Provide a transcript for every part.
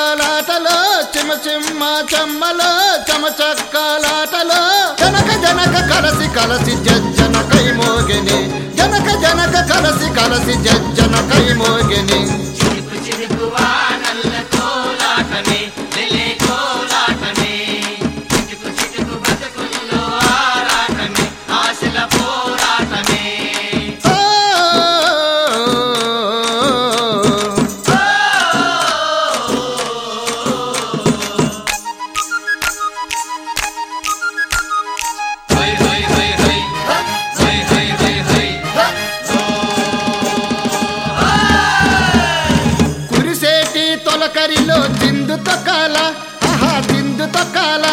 చక్కలాటలో చిమ చిమ్మ చెమ్మలో చమ చక్కలాటలో జనక జనక కలసి కలసి జజ్జన కై మోగిని జనక జనక కలసి కలసి జజ్జన కై మోగిని చిరుకు చిరుకు వానల్ల కోలాటమే లెలే కోలాటమే చిటుకు చిటుకు బతుకుల్లో ఆరాటమే ఆశల పోరాటమే ఓ, హై హై హై హై హై హై హై హై కురిసేటి తొలకరిలో చిందు తొక్కాల ఆహా చిందు తొక్కాల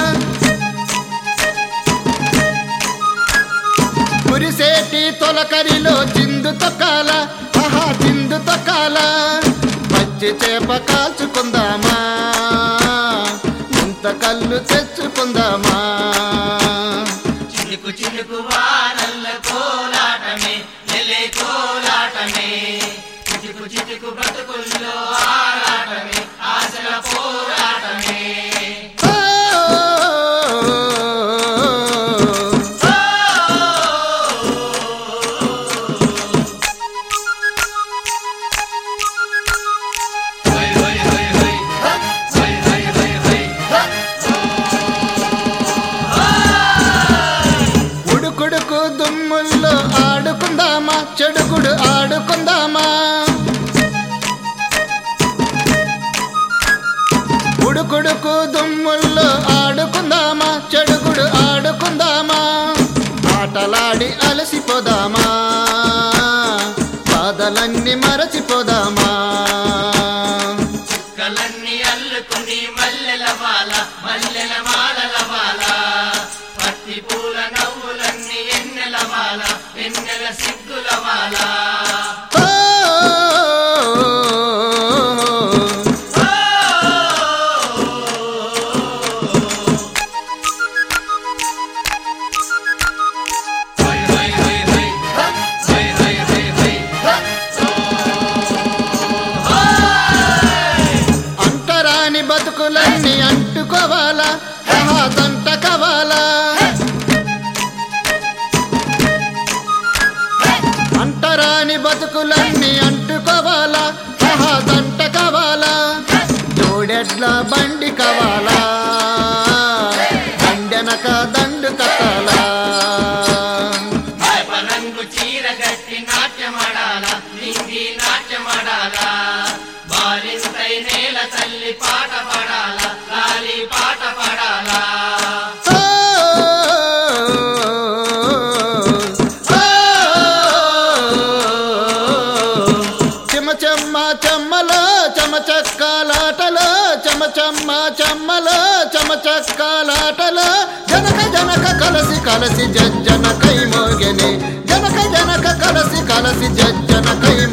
కురిసేటి తొలకరిలో చిందు తొక్కాల ఆహా చిందు తొక్కాల పచ్చి చేప కాల్చుకుందామా ఇంత కళ్ళు తెచ్చుకుందామా చిలుకు చిలుకు వానల్ల కోలాటమే లెలే కోలాటమే చిటుకు చిటుకు బ్రతుకుల్లో ఆరాటమే ఆశల పోరాటమే ఓ, హై హై హై హై హై హై హై హై ఉడుకుడుకు దుమ్ముల్లో ఆడుకుందామా చెడుగుడు ఆడుకుందామా ఉడుకుడుకు దుమ్ముల్లో ఆడుకుందామా చెడుగుడు ఆడుకుందామా ఆటలాడి అలసిపోదామా బాధలన్నీ మరచిపోదామా కలన్ని అల్లుకుని మల్లెల మాల మల్లెల మాలల మాల పత్తి పూల నవ్వులన్నీ ఎన్నెల మాల ఎన్నెల సిగ్గుల మాల ఓ, హై హై హై హై హై హై హై హై అంటరాని బతుకులన్నీ అంటుకోవాలా ఆహా తంట కావాలా అంటరాని బతుకులన్నీ అంటుకోవాలా ఆహా తంట కావాలా జోడెడ్ల బండి కావాలా దండెనక దండు కట్టాలా రంగు చీర గట్టి నాట్యమాడాల లింగి నాట్యమాడాల బాలింతై నేల తల్లి పాట పాడాల లాలి పాట పాడాలా ఓ, ఓ, చెమ చెమ్మ చెమ్మలో చెమ చెక్కలాటలో చెమ చెమ్మ చెమ్మలో చెమ చెక్కలాటలో జనక జనక కలసి కలసి జజ్జన కై మోగెని జనక జనక కలసి కలసి జజ్జన కై